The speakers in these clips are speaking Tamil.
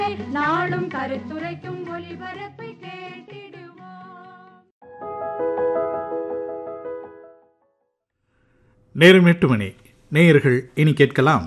நாளும் கருத்துரைக்கும் ஒலிபரப்பை கேட்டிடுவோம் நேரம் எட்டு மணி நேயர்கள் இனி கேட்கலாம்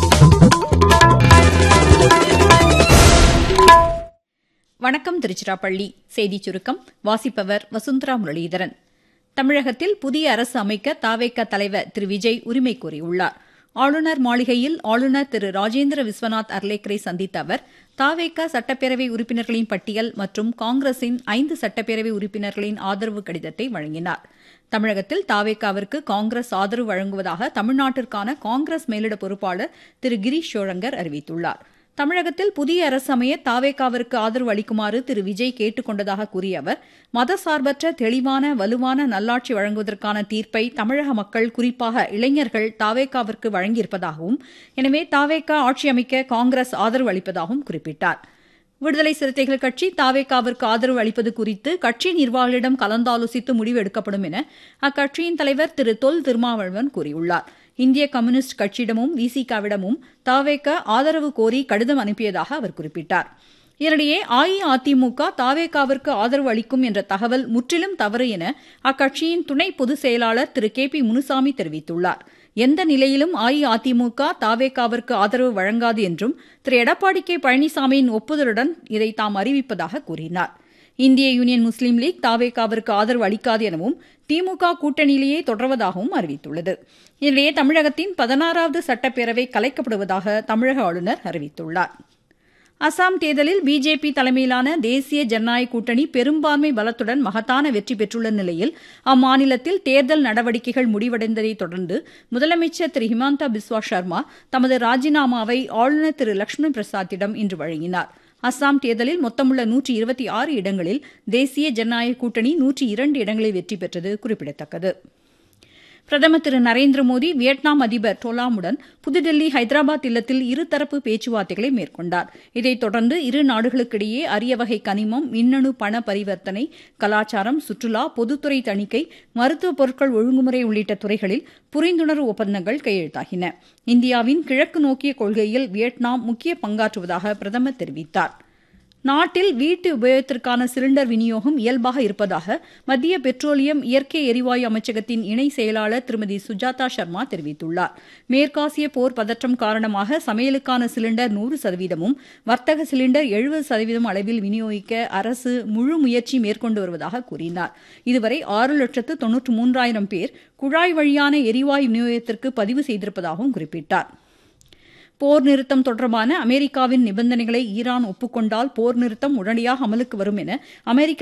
வணக்கம் திருச்சிராப்பள்ளி செய்திச் சுருக்கம் வாசிப்பவர் வசுந்தரா முரளிதரன் தமிழகத்தில் புதிய அரசு அமைக்க தாவேக தலைவர் திரு விஜய் உரிமை கோரியுள்ளார் ஆளுநர் மாளிகையில் ஆளுநர் திரு ராஜேந்திர விஸ்வநாத் அர்லேக்கரை சந்தித்த அவர் தாவேக சட்டப்பேரவை உறுப்பினர்களின் பட்டியல் மற்றும் காங்கிரசின் ஐந்து சட்டப்பேரவை உறுப்பினர்களின் ஆதரவு கடிதத்தை வழங்கினார் தமிழகத்தில் தாவேகாவிற்கு காங்கிரஸ் ஆதரவு வழங்குவதாக தமிழ்நாட்டிற்கான காங்கிரஸ் மேலிட பொறுப்பாளர் திரு கிரீஷ் ஷோரங்கர் அறிவித்துள்ளார் தமிழகத்தில் புதிய அரசு அமைய தாவேகாவிற்கு ஆதரவு அளிக்குமாறு திரு விஜய் கேட்டுக் கொண்டதாக கூறிய அவர் மதசார்பற்ற தெளிவான வலுவான நல்லாட்சி வழங்குவதற்கான தீர்ப்பை தமிழக மக்கள் குறிப்பாக இளைஞர்கள் தாவேகாவிற்கு வழங்கியிருப்பதாகவும் எனவே தாவேகா ஆட்சி அமைக்க காங்கிரஸ் ஆதரவு அளிப்பதாகவும் குறிப்பிட்டார் விடுதலை சிறுத்தைகள் கட்சி தாவேகாவிற்கு ஆதரவு அளிப்பது குறித்து கட்சி நிர்வாகிகளிடம் கலந்தாலோசித்து முடிவு எடுக்கப்படும் என அக்கட்சியின் தலைவர் திரு தொல் திருமாவளவன் கூறியுள்ளார் இந்திய கம்யூனிஸ்ட் கட்சியிடமும் விசிகாவிடமும் தாவேக ஆதரவு கோரி கடிதம் அனுப்பியதாக அவர் குறிப்பிட்டார் இதனிடையே அஇஅதிமுக தாவேகாவிற்கு ஆதரவு அளிக்கும் என்ற தகவல் முற்றிலும் தவறு என அக்கட்சியின் துணை பொதுச் செயலாளர் திரு கே பி முனுசாமி தெரிவித்துள்ளார் எந்த நிலையிலும் அஇஅதிமுக தாவேகாவிற்கு ஆதரவு வழங்காது என்றும் திரு எடப்பாடி கே பழனிசாமியின் ஒப்புதலுடன் இதை தாம் அறிவிப்பதாக கூறினார் இந்திய யூனியன் முஸ்லீம் லீக் தாவேகாவிற்கு ஆதரவு அளிக்காது எனவும் திமுக கூட்டணியிலேயே தொடர்வதாகவும் அறிவித்துள்ளது இதனிடையே தமிழகத்தின் பதினாறாவது சட்டப்பேரவை கலைக்கப்படுவதாக தமிழக ஆளுநர் அறிவித்துள்ளார் அசாம் தேர்தலில் பிஜேபி தலைமையிலான தேசிய ஜனநாயக கூட்டணி பெரும்பான்மை பலத்துடன் மகத்தான வெற்றி பெற்றுள்ள நிலையில் அம்மாநிலத்தில் தேர்தல் நடவடிக்கைகள் முடிவடைந்ததை தொடர்ந்து முதலமைச்சர் திரு ஹிமாந்தா பிஸ்வா சர்மா தமது ராஜினாமாவை ஆளுநர் திரு லட்சுமண் பிரசாத்திடம் இன்று வழங்கினார் அஸ்ஸாம் தேர்தலில் மொத்தமுள்ள நூற்றி இருபத்தி ஆறு இடங்களில் தேசிய ஜனநாயக கூட்டணி நூற்றி இரண்டு இடங்களில் வெற்றி பெற்றது குறிப்பிடத்தக்கது பிரதமர் திரு நரேந்திர மோடி வியட்நாம் அதிபர் டோலாமுடன் புதுடெல்லி ஹைதராபாத் இல்லத்தில் இருதரப்பு பேச்சுவார்த்தைகளை மேற்கொண்டார் இதைத் தொடர்ந்து இரு நாடுகளுக்கிடையே அரிய வகை கனிமம் மின்னணு பண பரிவர்த்தனை கலாச்சாரம் சுற்றுலா பொதுத்துறை தணிக்கை மருத்துவ பொருட்கள் ஒழுங்குமுறை உள்ளிட்ட துறைகளில் புரிந்துணர்வு ஒப்பந்தங்கள் கையெழுத்தாகின இந்தியாவின் கிழக்கு நோக்கிய கொள்கையில் வியட்நாம் முக்கிய பங்காற்றுவதாக பிரதமர் தெரிவித்தார் நாட்டில் வீட்டு உபயோகத்திற்கான சிலிண்டர் விநியோகம் இயல்பாக இருப்பதாக மத்திய பெட்ரோலியம் இயற்கை எரிவாயு அமைச்சகத்தின் இணை செயலாளர் திருமதி சுஜாதா சர்மா தெரிவித்துள்ளார் மேற்காசிய போர் பதற்றம் காரணமாக சமையலுக்கான சிலிண்டர் நூறு சதவீதமும் வர்த்தக சிலிண்டர் எழுபது சதவீதம் அளவில் விநியோகிக்க அரசு முழு முயற்சி மேற்கொண்டு வருவதாக கூறினார் இதுவரை ஆறு லட்சத்து தொன்னூற்று மூன்றாயிரம் பேர் குழாய் வழியான எரிவாயு விநியோகத்திற்கு பதிவு செய்திருப்பதாகவும் குறிப்பிட்டார் போர் நிறுத்தம் தொடர்பான அமெரிக்காவின் நிபந்தனைகளை ஈரான் ஒப்புக்கொண்டால் போர் நிறுத்தம் உடனடியாக அமலுக்கு வரும் என அமெரிக்க